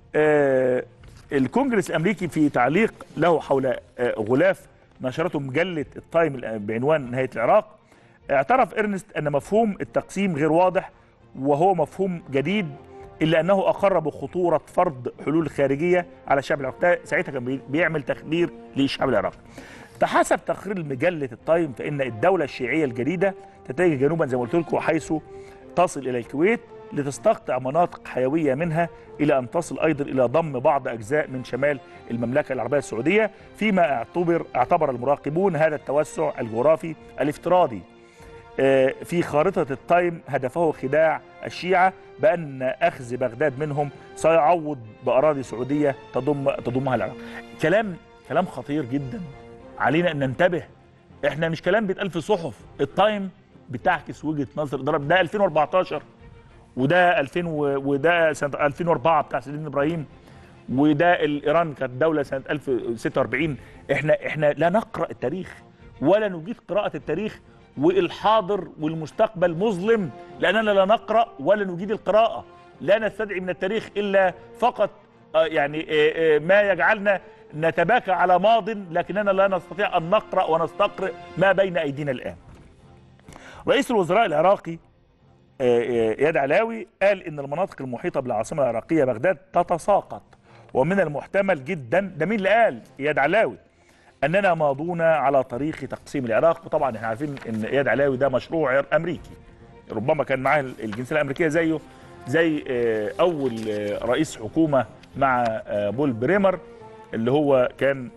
Speaker 1: الكونجرس الامريكي في تعليق له حول غلاف نشرته مجله التايم بعنوان نهايه العراق اعترف ارنست ان مفهوم التقسيم غير واضح وهو مفهوم جديد الا انه اقر بخطوره فرض حلول خارجيه على الشعب العراقي ساعتها كان بيعمل تخدير للشعب العراقي فحسب تقرير مجله التايم فان الدوله الشيعيه الجديده تتجه جنوبا زي ما قلت لكم حيث تصل الى الكويت لتستقطع مناطق حيويه منها الى ان تصل ايضا الى ضم بعض اجزاء من شمال المملكه العربيه السعوديه فيما اعتبر اعتبر المراقبون هذا التوسع الجغرافي الافتراضي في خارطة التايم هدفه خداع الشيعة بأن أخذ بغداد منهم سيعوض بأراضي سعودية تضم تضمها العراق كلام كلام خطير جدا علينا أن ننتبه احنا مش كلام بيتقال في صحف التايم بتعكس وجهة نظر ضرب ده 2014 وده 2000 وده سنة 2004 بتاع سيدنا إبراهيم وده ايران كانت دوله سنه 1046 احنا احنا لا نقرا التاريخ ولا نجيد قراءه التاريخ والحاضر والمستقبل مظلم لاننا لا نقرا ولا نجيد القراءه لا نستدعي من التاريخ الا فقط يعني ما يجعلنا نتباكى على ماض لكننا لا نستطيع ان نقرا ونستقرئ ما بين ايدينا الان. رئيس الوزراء العراقي اياد علاوي قال ان المناطق المحيطه بالعاصمه العراقيه بغداد تتساقط ومن المحتمل جدا ده مين اللي قال؟ اياد علاوي اننا ماضون على طريق تقسيم العراق وطبعا احنا عارفين ان اياد علاوي ده مشروع امريكي ربما كان معاه الجنسيه الامريكيه زيه زي اول رئيس حكومه مع بول بريمر اللي هو كان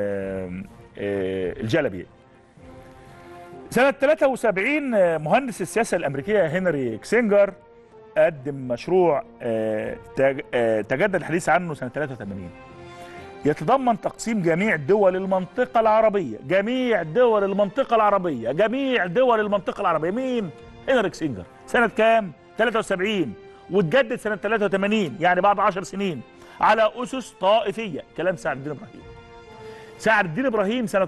Speaker 1: الجلبي سنة 73 مهندس السياسة الأمريكية هنري كسينجر قدم مشروع آه، تج- آه، تجدد الحديث عنه سنه 83 يتضمن تقسيم جميع دول المنطقة العربية جميع دول المنطقة العربية جميع دول المنطقة العربية مين؟ هنريك سينجر سنة كام؟ 73 وتجدد سنة 83 يعني بعد 10 سنين على أسس طائفية كلام سعد الدين إبراهيم سعد الدين إبراهيم سنة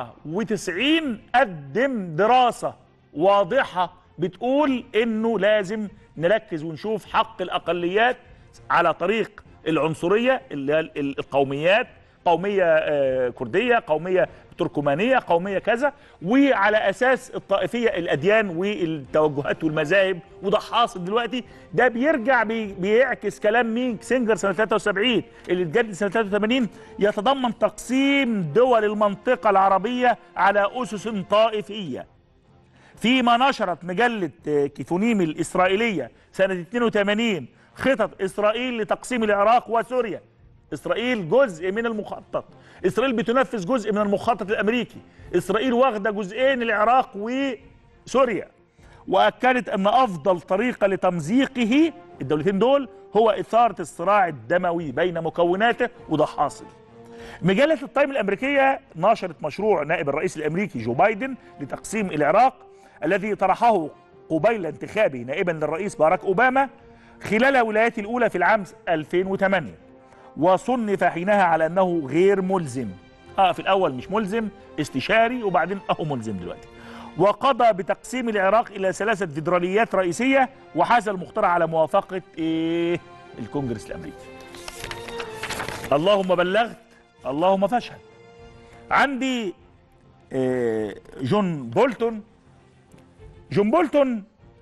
Speaker 1: 94 قدم دراسة واضحة بتقول إنه لازم نركز ونشوف حق الأقليات على طريق العنصريه اللي هي ال- القوميات قوميه آه، كرديه قوميه تركمانيه قوميه كذا وعلى اساس الطائفيه الاديان والتوجهات والمذاهب وده حاصل دلوقتي ده بيرجع بي بيعكس كلام مين سينجر سنه 73 اللي اتجدد سنه 83 يتضمن تقسيم دول المنطقه العربيه على اسس طائفيه فيما نشرت مجلة آه، كيفونيم الإسرائيلية سنة 82 خطط إسرائيل لتقسيم العراق وسوريا إسرائيل جزء من المخطط إسرائيل بتنفذ جزء من المخطط الأمريكي إسرائيل واخدة جزئين العراق وسوريا وأكدت أن أفضل طريقة لتمزيقه الدولتين دول هو إثارة الصراع الدموي بين مكوناته وده حاصل مجلة التايم الأمريكية نشرت مشروع نائب الرئيس الأمريكي جو بايدن لتقسيم العراق الذي طرحه قبيل انتخابه نائبا للرئيس باراك أوباما خلال ولايته الأولى في العام 2008 وصنف حينها على أنه غير ملزم آه في الأول مش ملزم استشاري وبعدين أهو ملزم دلوقتي وقضى بتقسيم العراق إلى ثلاثة فيدراليات رئيسية وحاز المقترح على موافقة إيه الكونجرس الأمريكي اللهم بلغت اللهم فاشهد عندي آه، جون بولتون جون بولتون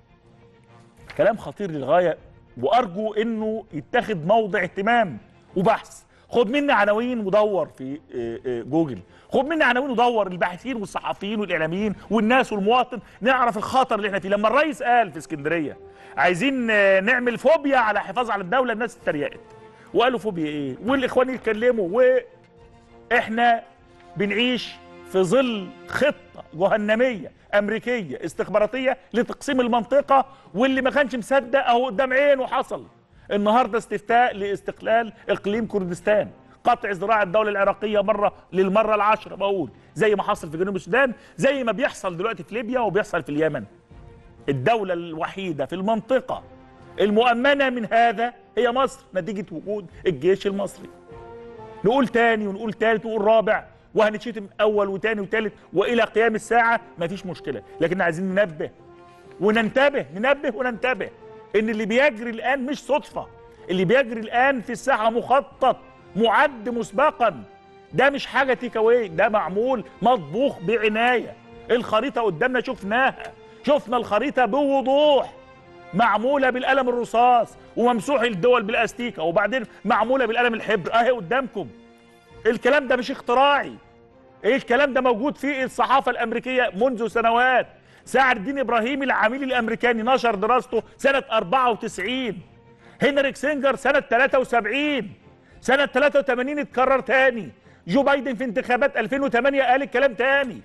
Speaker 1: كلام خطير للغايه وارجو انه يتخذ موضع اهتمام وبحث خد مني عناوين ودور في آه، آه، جوجل خد مني عناوين ودور الباحثين والصحفيين والاعلاميين والناس والمواطن نعرف الخطر اللي احنا فيه لما الرئيس قال في اسكندريه عايزين آه، نعمل فوبيا على حفاظ على الدوله الناس اتريقت وقالوا فوبيا ايه والاخوان يتكلموا واحنا بنعيش في ظل خطه جهنميه امريكيه استخباراتيه لتقسيم المنطقه واللي ما كانش مصدق اهو قدام عينه حصل النهارده استفتاء لاستقلال اقليم كردستان قطع زراعة الدولة العراقية مرة للمرة العاشرة بقول زي ما حصل في جنوب السودان زي ما بيحصل دلوقتي في ليبيا وبيحصل في اليمن الدولة الوحيدة في المنطقة المؤمنة من هذا هي مصر نتيجة وجود الجيش المصري نقول تاني ونقول تالت ونقول رابع وهنتشتم اول وتاني وتالت والى قيام الساعه مفيش مشكله لكن عايزين ننبه وننتبه ننبه وننتبه ان اللي بيجري الان مش صدفه اللي بيجري الان في الساحه مخطط معد مسبقا ده مش حاجه تيك اواي ده معمول مطبوخ بعنايه الخريطه قدامنا شفناها شفنا الخريطه بوضوح معموله بالقلم الرصاص وممسوح الدول بالاستيكه وبعدين معموله بالقلم الحبر اهي قدامكم الكلام ده مش اختراعي ايه الكلام ده موجود في الصحافه الامريكيه منذ سنوات سعد الدين ابراهيم العميل الامريكاني نشر دراسته سنه 94 هنريك سينجر سنه 73 سنه 83 اتكرر تاني جو بايدن في انتخابات 2008 قال الكلام تاني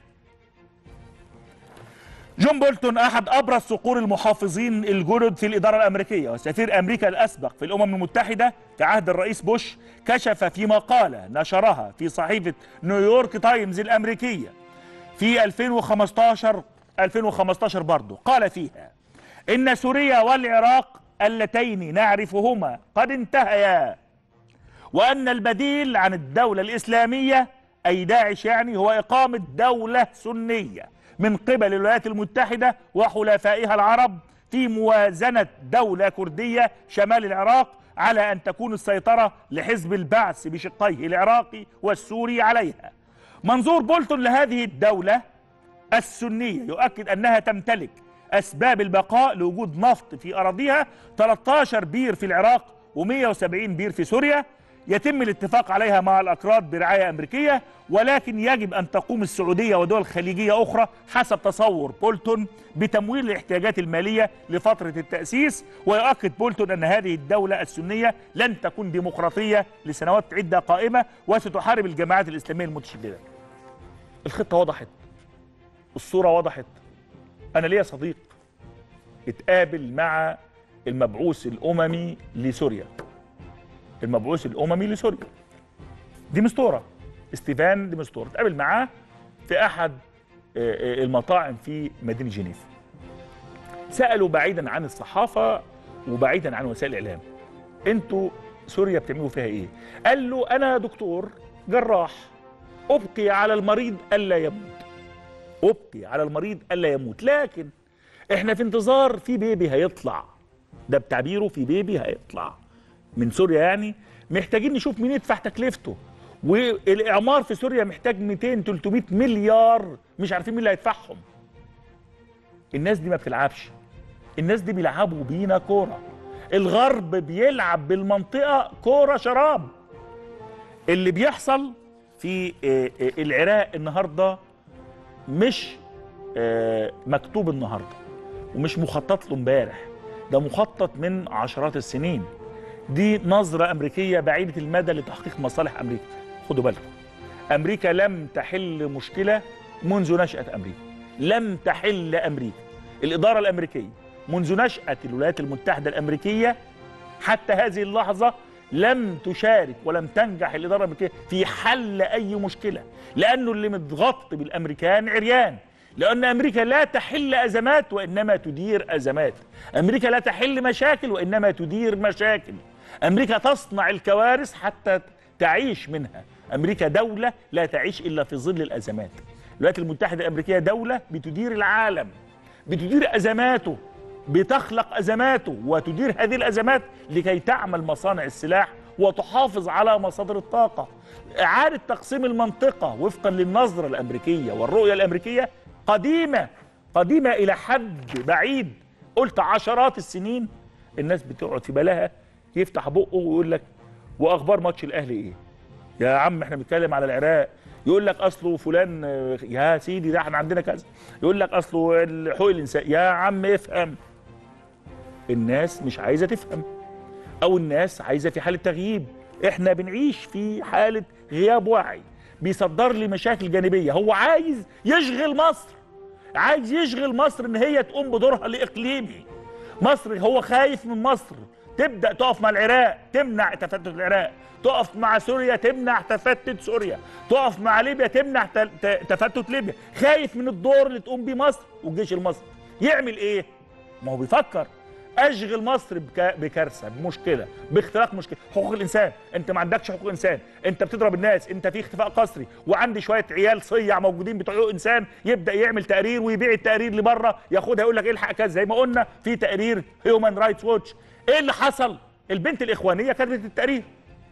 Speaker 1: جون بولتون احد ابرز صقور المحافظين الجدد في الاداره الامريكيه وسفير امريكا الاسبق في الامم المتحده في عهد الرئيس بوش كشف في مقاله نشرها في صحيفه نيويورك تايمز الامريكيه في 2015 2015 برضه قال فيها ان سوريا والعراق اللتين نعرفهما قد انتهيا وأن البديل عن الدولة الإسلامية أي داعش يعني هو إقامة دولة سنية من قبل الولايات المتحدة وحلفائها العرب في موازنة دولة كردية شمال العراق على أن تكون السيطرة لحزب البعث بشقيه العراقي والسوري عليها منظور بولتون لهذه الدولة السنية يؤكد أنها تمتلك أسباب البقاء لوجود نفط في أراضيها 13 بير في العراق و170 بير في سوريا يتم الاتفاق عليها مع الأكراد برعاية أمريكية ولكن يجب أن تقوم السعودية ودول خليجية أخرى حسب تصور بولتون بتمويل الاحتياجات المالية لفترة التأسيس ويؤكد بولتون أن هذه الدولة السنية لن تكون ديمقراطية لسنوات عدة قائمة وستحارب الجماعات الإسلامية المتشددة الخطة وضحت الصورة وضحت أنا ليا صديق اتقابل مع المبعوث الاممي لسوريا المبعوث الاممي لسوريا دي مستوره ستيفان دي مستوره اتقابل معاه في احد آه، آه، المطاعم في مدينه جنيف سالوا بعيدا عن الصحافه وبعيدا عن وسائل الاعلام انتوا سوريا بتعملوا فيها ايه قال له انا دكتور جراح ابقي على المريض الا يموت ابقي على المريض الا يموت لكن احنا في انتظار في بيبي هيطلع ده بتعبيره في بيبي هيطلع من سوريا يعني محتاجين نشوف مين يدفع تكلفته والاعمار في سوريا محتاج 200 300 مليار مش عارفين مين اللي هيدفعهم الناس دي ما بتلعبش الناس دي بيلعبوا بينا كوره الغرب بيلعب بالمنطقه كوره شراب اللي بيحصل في آه، آه، العراق النهارده مش آه، مكتوب النهارده ومش مخطط له امبارح ده مخطط من عشرات السنين دي نظرة أمريكية بعيدة المدى لتحقيق مصالح أمريكا خدوا بالكم أمريكا لم تحل مشكلة منذ نشأة أمريكا لم تحل أمريكا الإدارة الأمريكية منذ نشأة الولايات المتحدة الأمريكية حتى هذه اللحظة لم تشارك ولم تنجح الإدارة الأمريكية في حل أي مشكلة لأنه اللي متغطي بالأمريكان عريان لأن أمريكا لا تحل أزمات وإنما تدير أزمات أمريكا لا تحل مشاكل وإنما تدير مشاكل أمريكا تصنع الكوارث حتى تعيش منها أمريكا دولة لا تعيش إلا في ظل الأزمات الولايات المتحدة الأمريكية دولة بتدير العالم بتدير أزماته بتخلق أزماته وتدير هذه الأزمات لكي تعمل مصانع السلاح وتحافظ على مصادر الطاقة إعادة تقسيم المنطقة وفقا للنظرة الأمريكية والرؤية الأمريكية قديمة قديمة إلى حد بعيد قلت عشرات السنين الناس بتقعد في بالها يفتح بقه ويقول لك واخبار ماتش الاهلي ايه يا عم احنا بنتكلم على العراق يقول لك اصله فلان آه، يا سيدي ده احنا عندنا كذا يقول لك اصله حقوق الانسان يا عم افهم الناس مش عايزه تفهم او الناس عايزه في حاله تغييب احنا بنعيش في حاله غياب وعي بيصدر لي مشاكل جانبيه هو عايز يشغل مصر عايز يشغل مصر ان هي تقوم بدورها الاقليمي مصر هو خايف من مصر تبدا تقف مع العراق تمنع تفتت العراق تقف مع سوريا تمنع تفتت سوريا تقف مع ليبيا تمنع ت- ت- تفتت ليبيا خايف من الدور اللي تقوم بيه مصر والجيش المصري يعمل ايه ما هو بيفكر اشغل مصر بك... بكارثه بمشكله باختراق مشكله حقوق الانسان انت ما عندكش حقوق انسان انت بتضرب الناس انت في اختفاء قسري وعندي شويه عيال صيع موجودين بتوع حقوق انسان يبدا يعمل تقرير ويبيع التقرير لبره ياخدها يقول لك الحق كذا زي ما قلنا في تقرير هيومن رايتس ووتش ايه اللي حصل البنت الاخوانيه كتبت التقرير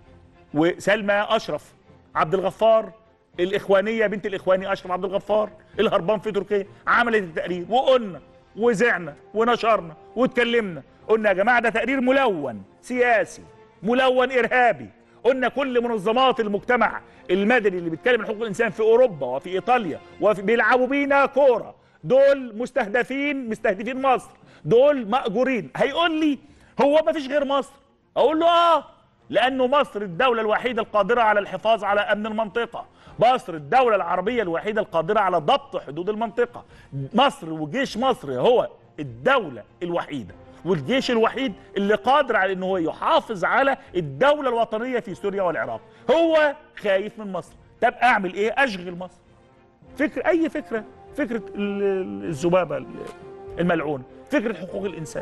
Speaker 1: وسلمى اشرف عبد الغفار الاخوانيه بنت الاخواني اشرف عبد الغفار الهربان في تركيا عملت التقرير وقلنا وزعنا ونشرنا واتكلمنا قلنا يا جماعه ده تقرير ملون سياسي ملون ارهابي قلنا كل منظمات المجتمع المدني اللي بيتكلم عن حقوق الانسان في اوروبا وفي ايطاليا وفي بيلعبوا بينا كوره دول مستهدفين مستهدفين مصر دول مأجورين هيقول لي هو ما فيش غير مصر اقول له اه لانه مصر الدوله الوحيده القادره على الحفاظ على امن المنطقه مصر الدوله العربيه الوحيده القادره على ضبط حدود المنطقه مصر وجيش مصر هو الدوله الوحيده والجيش الوحيد اللي قادر على انه هو يحافظ على الدوله الوطنيه في سوريا والعراق هو خايف من مصر طب اعمل ايه اشغل مصر فكر اي فكره فكره ال- ال- الذبابه الملعونه فكره حقوق الانسان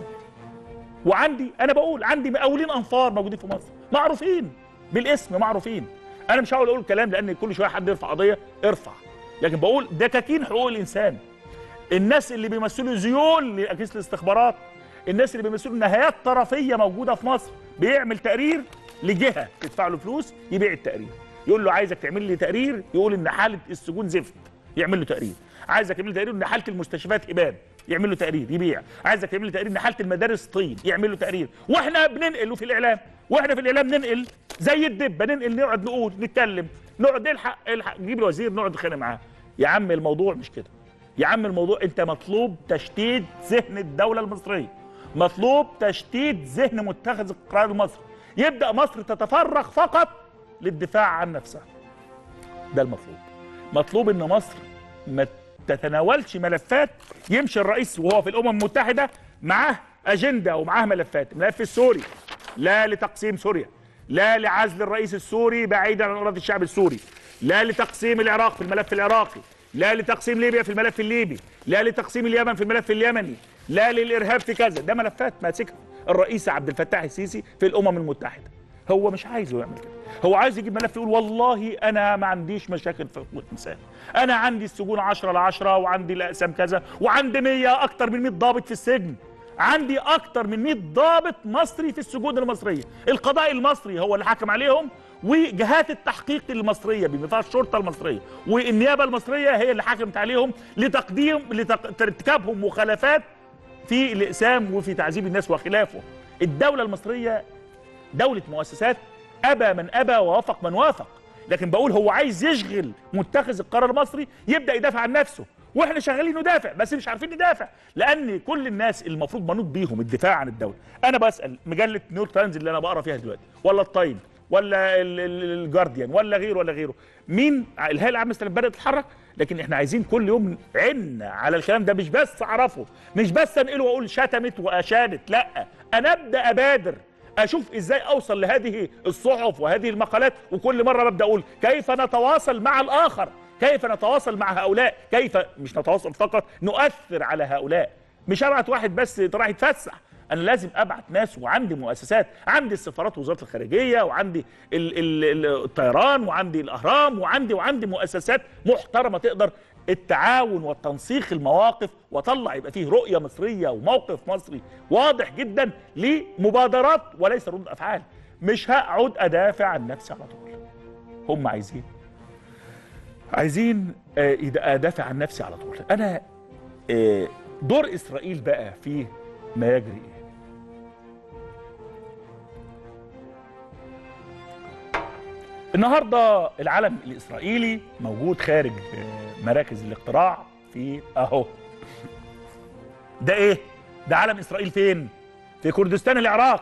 Speaker 1: وعندي انا بقول عندي مقاولين انفار موجودين في مصر معروفين بالاسم معروفين انا مش هقول اقول كلام لان كل شويه حد يرفع قضيه ارفع لكن بقول دكاكين حقوق الانسان الناس اللي بيمثلوا زيول لاجهزه الاستخبارات الناس اللي بيمثلوا نهايات طرفيه موجوده في مصر بيعمل تقرير لجهه تدفع له فلوس يبيع التقرير يقول له عايزك تعمل لي تقرير يقول ان حاله السجون زفت يعمل له تقرير عايزك تعمل لي تقرير ان حاله المستشفيات ابان يعمل له تقرير يبيع عايزك تعمل لي تقرير ان حاله المدارس طين يعمل له تقرير واحنا بننقل في الاعلام واحنا في الاعلام ننقل زي الدبه ننقل نقعد نقول نتكلم نقعد نلحق الحق نجيب الوزير نقعد نتخانق معاه يا عم الموضوع مش كده يا عم الموضوع انت مطلوب تشتيت ذهن الدوله المصريه مطلوب تشتيت ذهن متخذ القرار المصري يبدا مصر تتفرغ فقط للدفاع عن نفسها ده المطلوب مطلوب ان مصر ما تتناولش ملفات يمشي الرئيس وهو في الامم المتحده معاه اجنده ومعاها ملفات الملف السوري لا لتقسيم سوريا لا لعزل الرئيس السوري بعيدا عن اراده الشعب السوري لا لتقسيم العراق في الملف العراقي لا لتقسيم ليبيا في الملف الليبي لا لتقسيم اليمن في الملف اليمني لا للارهاب في كذا ده ملفات ماسكها الرئيس عبد الفتاح السيسي في الامم المتحده هو مش عايزه يعمل كده هو عايز يجيب ملف يقول والله انا ما عنديش مشاكل في حقوق الانسان انا عندي السجون 10 ل 10 وعندي الاقسام كذا وعندي 100 اكتر من 100 ضابط في السجن عندي اكتر من 100 ضابط مصري في السجون المصريه القضاء المصري هو اللي حكم عليهم وجهات التحقيق المصريه بما فيها الشرطه المصريه والنيابه المصريه هي اللي حكمت عليهم لتقديم لارتكابهم مخالفات في الاقسام وفي تعذيب الناس وخلافه الدوله المصريه دوله مؤسسات ابى من ابى ووافق من وافق لكن بقول هو عايز يشغل متخذ القرار المصري يبدا يدافع عن نفسه واحنا شغالين ندافع بس مش عارفين ندافع لان كل الناس المفروض منوط بيهم الدفاع عن الدوله انا بسال مجله نيويورك تايمز اللي انا بقرا فيها دلوقتي ولا التايم ولا ال- ال- الجارديان ولا غيره ولا غيره مين الهيئه العامه للسلام بدات تتحرك لكن احنا عايزين كل يوم عنا على الكلام ده مش بس اعرفه مش بس انقله واقول شتمت واشادت لا انا ابدا ابادر اشوف ازاي اوصل لهذه الصحف وهذه المقالات وكل مره ببدا اقول كيف نتواصل مع الاخر كيف نتواصل مع هؤلاء كيف مش نتواصل فقط نؤثر على هؤلاء مش ابعت واحد بس راح يتفسح انا لازم ابعت ناس وعندي مؤسسات عندي السفارات وزاره الخارجيه وعندي ال ال ال الطيران وعندي الاهرام وعندي وعندي مؤسسات محترمه تقدر التعاون والتنسيق المواقف وطلع يبقى فيه رؤيه مصريه وموقف مصري واضح جدا لمبادرات وليس ردود افعال مش هقعد ادافع عن نفسي على طول هم عايزين عايزين آه، إذا ادافع عن نفسي على طول انا آه، دور اسرائيل بقى في ما يجري ايه النهارده العلم الاسرائيلي موجود خارج آه، مراكز الاقتراع في اهو ده ايه ده علم اسرائيل فين في كردستان العراق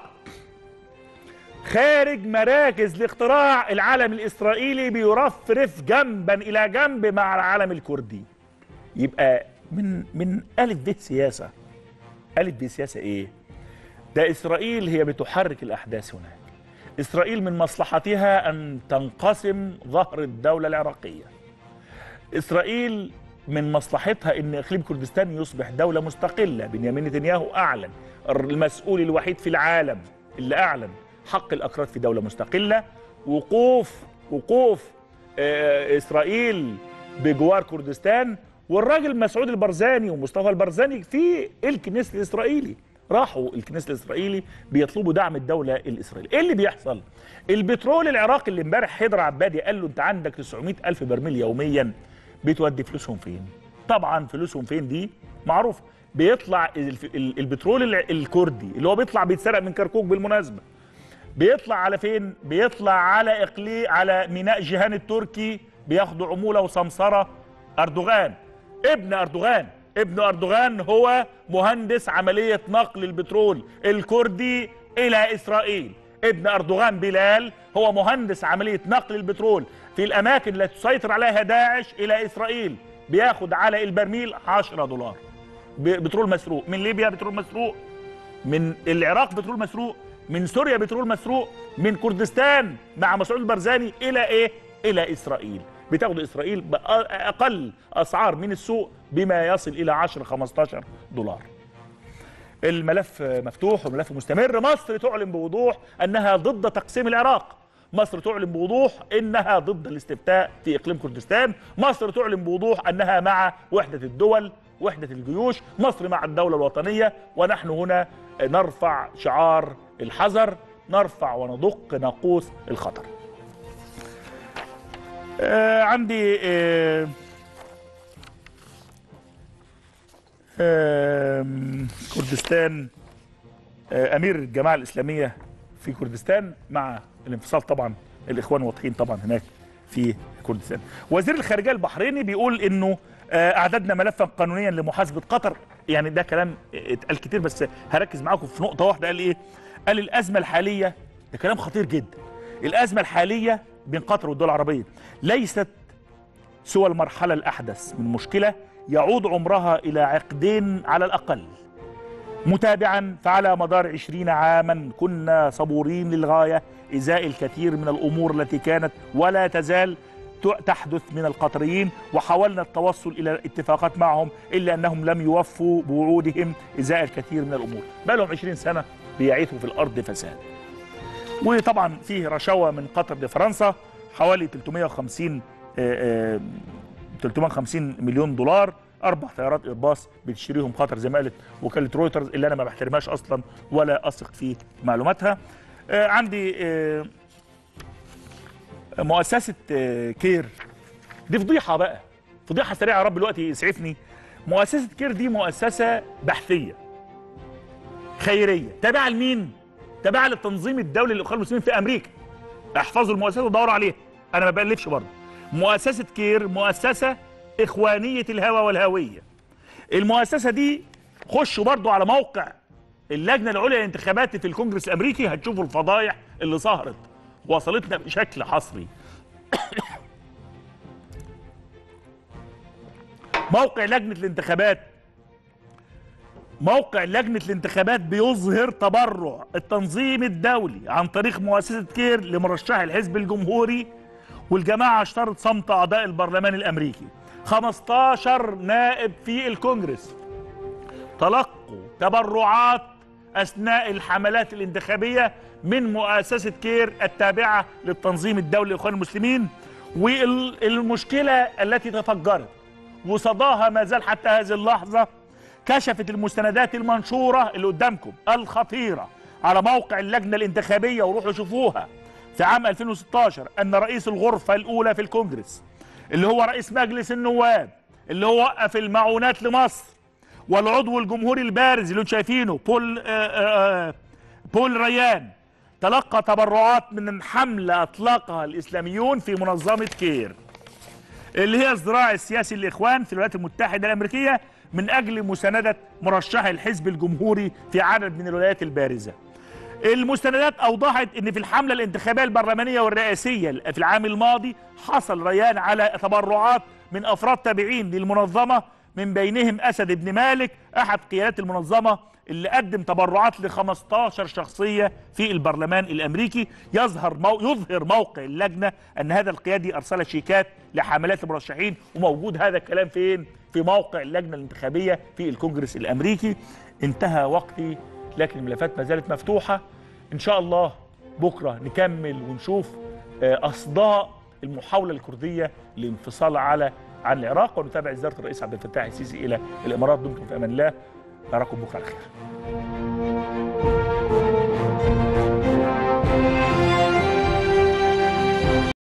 Speaker 1: خارج مراكز الاقتراع العلم الاسرائيلي بيرفرف جنبا الى جنب مع العلم الكردي يبقى من من الف ب سياسه الف ب سياسه ايه ده اسرائيل هي بتحرك الاحداث هناك اسرائيل من مصلحتها ان تنقسم ظهر الدوله العراقيه اسرائيل من مصلحتها ان اقليم كردستان يصبح دوله مستقله بنيامين نتنياهو اعلن المسؤول الوحيد في العالم اللي اعلن حق الاكراد في دوله مستقله وقوف وقوف آه، اسرائيل بجوار كردستان والراجل مسعود البرزاني ومصطفى البرزاني في الكنيس الاسرائيلي راحوا الكنيس الاسرائيلي بيطلبوا دعم الدوله الاسرائيليه ايه اللي بيحصل البترول العراقي اللي امبارح حيدر عبادي قال له انت عندك 900 الف برميل يوميا بتودي فلوسهم فين طبعا فلوسهم فين دي معروف بيطلع الف- ال- البترول الع- الكردي اللي هو بيطلع بيتسرق من كركوك بالمناسبه بيطلع على فين بيطلع على اقليم على ميناء جيهان التركي بياخدوا عموله وسمسره اردوغان ابن اردوغان ابن اردوغان هو مهندس عمليه نقل البترول الكردي الى اسرائيل ابن اردوغان بلال هو مهندس عمليه نقل البترول في الاماكن التي تسيطر عليها داعش الى اسرائيل بياخد على البرميل 10 دولار ب- بترول مسروق من ليبيا بترول مسروق من العراق بترول مسروق من سوريا بترول مسروق من كردستان مع مسعود البرزاني الى ايه الى اسرائيل بتاخد اسرائيل باقل اسعار من السوق بما يصل الى 10 15 دولار الملف مفتوح والملف مستمر مصر تعلن بوضوح انها ضد تقسيم العراق مصر تعلن بوضوح انها ضد الاستفتاء في اقليم كردستان مصر تعلن بوضوح انها مع وحده الدول وحده الجيوش مصر مع الدوله الوطنيه ونحن هنا نرفع شعار الحذر نرفع وندق ناقوس الخطر آه عندي آه آم، كردستان آه، امير الجماعه الاسلاميه في كردستان مع الانفصال طبعا الاخوان واضحين طبعا هناك في كردستان وزير الخارجيه البحريني بيقول انه آه، اعددنا ملفا قانونيا لمحاسبه قطر يعني ده كلام اتقال كتير بس هركز معاكم في نقطه واحده قال ايه قال الازمه الحاليه ده كلام خطير جدا الازمه الحاليه بين قطر والدول العربيه ليست سوى المرحلة الأحدث من مشكلة يعود عمرها إلى عقدين على الأقل متابعا فعلى مدار عشرين عاما كنا صبورين للغاية إزاء الكثير من الأمور التي كانت ولا تزال تحدث من القطريين وحاولنا التوصل إلى اتفاقات معهم إلا أنهم لم يوفوا بوعودهم إزاء الكثير من الأمور بقى لهم 20 سنة بيعيثوا في الأرض فساد وطبعا فيه رشاوى من قطر لفرنسا حوالي 350 آه، آه، 350 مليون دولار اربع طيارات ايرباص بتشتريهم قطر زي ما قالت وكاله رويترز اللي انا ما بحترمهاش اصلا ولا اثق في معلوماتها آه، عندي آه، مؤسسه آه، كير دي فضيحه بقى فضيحه سريعه يا رب الوقت يسعفني مؤسسه كير دي مؤسسه بحثيه خيريه تابعه لمين تابعه للتنظيم الدولي للاخوان المسلمين في امريكا احفظوا المؤسسه ودوروا عليها انا ما بألفش برضه مؤسسه كير مؤسسه اخوانيه الهوى والهويه المؤسسه دي خشوا برضو على موقع اللجنه العليا للانتخابات في الكونجرس الامريكي هتشوفوا الفضايح اللي ظهرت وصلتنا بشكل حصري موقع لجنه الانتخابات موقع لجنه الانتخابات بيظهر تبرع التنظيم الدولي عن طريق مؤسسه كير لمرشح الحزب الجمهوري والجماعه اشترط صمت اعضاء البرلمان الامريكي 15 نائب في الكونجرس تلقوا تبرعات اثناء الحملات الانتخابيه من مؤسسه كير التابعه للتنظيم الدولي للاخوان المسلمين والمشكله التي تفجرت وصداها ما زال حتى هذه اللحظه كشفت المستندات المنشوره اللي قدامكم الخطيره على موقع اللجنه الانتخابيه وروحوا شوفوها في عام 2016 ان رئيس الغرفه الاولى في الكونجرس اللي هو رئيس مجلس النواب اللي هو وقف المعونات لمصر والعضو الجمهوري البارز اللي انتم شايفينه بول آآ آآ بول ريان تلقى تبرعات من حملة أطلقها الإسلاميون في منظمة كير اللي هي الذراع السياسي للإخوان في الولايات المتحدة الأمريكية من أجل مساندة مرشح الحزب الجمهوري في عدد من الولايات البارزة المستندات اوضحت ان في الحمله الانتخابيه البرلمانيه والرئاسيه في العام الماضي حصل ريان على تبرعات من افراد تابعين للمنظمه من بينهم اسد بن مالك احد قيادات المنظمه اللي قدم تبرعات ل 15 شخصيه في البرلمان الامريكي يظهر مو يظهر موقع اللجنه ان هذا القيادي ارسل شيكات لحملات المرشحين وموجود هذا الكلام فين؟ في موقع اللجنه الانتخابيه في الكونجرس الامريكي انتهى وقتي لكن الملفات ما زالت مفتوحه ان شاء الله بكره نكمل ونشوف اصداء المحاوله الكرديه للانفصال على عن العراق ونتابع زياره الرئيس عبد الفتاح السيسي الى الامارات دمتم في امان الله نراكم بكره على خير